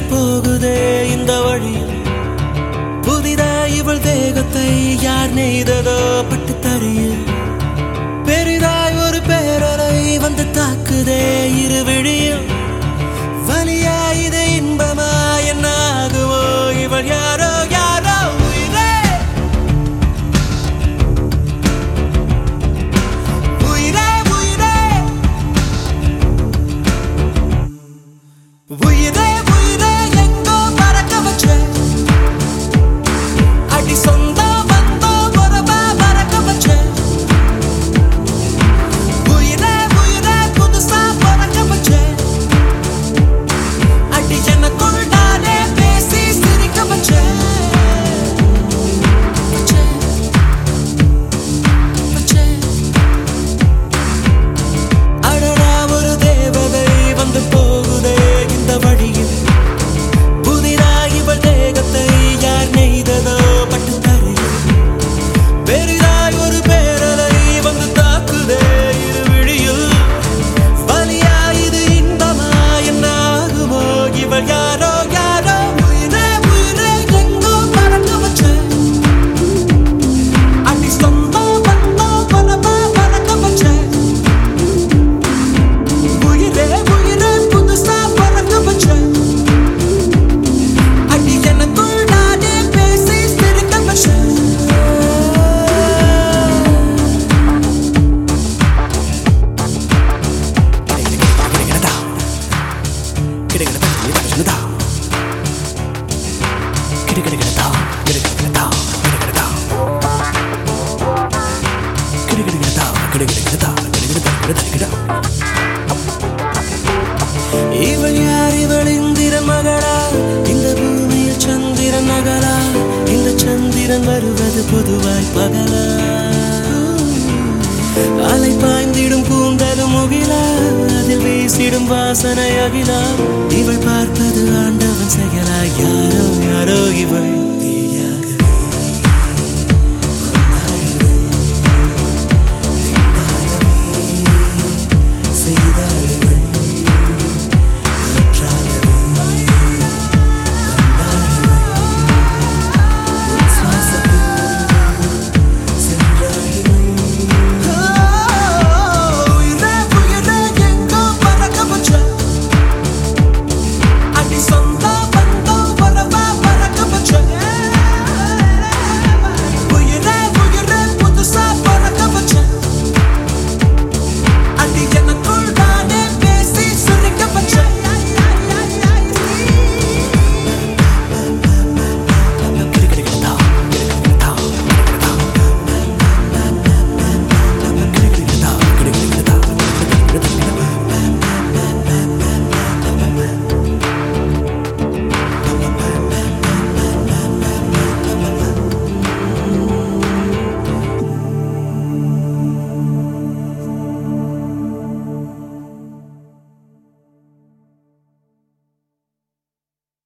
போகுதே இந்த வழியில் புதிதாய் இவள் தேகத்தை யார் நெய்ததோ பட்டு தறியில் பெரிதாய் ஒரு பேரலை வந்து தாக்குதே இரு விழியில் வலியா இது இன்பமா என்ன ஆகுமோ இவள் யாரோ யாரோ உயிரே உயிரே உயிரே உயிரே உயிரே எங்கோ பறக்க வச்ச அடி சொந்தம் வந்தோம் உறவா பறக்க வச்ச உயிரே உயிரே புதுசா பறக்க வச்ச அடி எனக்குள் நானே பேசி சிரிக்க வச்ச வச்ச, வச்ச. அடடா ஒரு தேவதை வந்து போகுதே இந்த வழியில் புதிதாய் இவள் தேகத்தை யார் நெய்ததோ பட்டு தரையில் பெரிதாய் ஒரு பேரலை வந்து தாக்குதே இரு விழியில் வலியா இது இன்பமா என்ன ஆகுமோ இவள் யாரோ யாரோ உயிரே உயிரே எங்கோ பறக்க வச்ச அடி சொந்தம் வந்தோம் பரவா பறக்க வச்ச உயிரே உயிரே புதுசா பறக்க வச்ச அடி எனக்குள் நானே பேசி சிரிக்க வச்ச இவள் யார் இவள் இந்திரன் மகளா இந்த பூமியில் சந்திரன் நகலா இந்த சந்திரன் வருவது பொதுவாய் பகலா அலை பாய்ந்திடும் கூந்தலும் முகிலா அதில் வீசிடும் வாசனை அகிலா இவள் பார்ப்பது ஆண்டவன் செயலா யாரோ யாரோ இவள்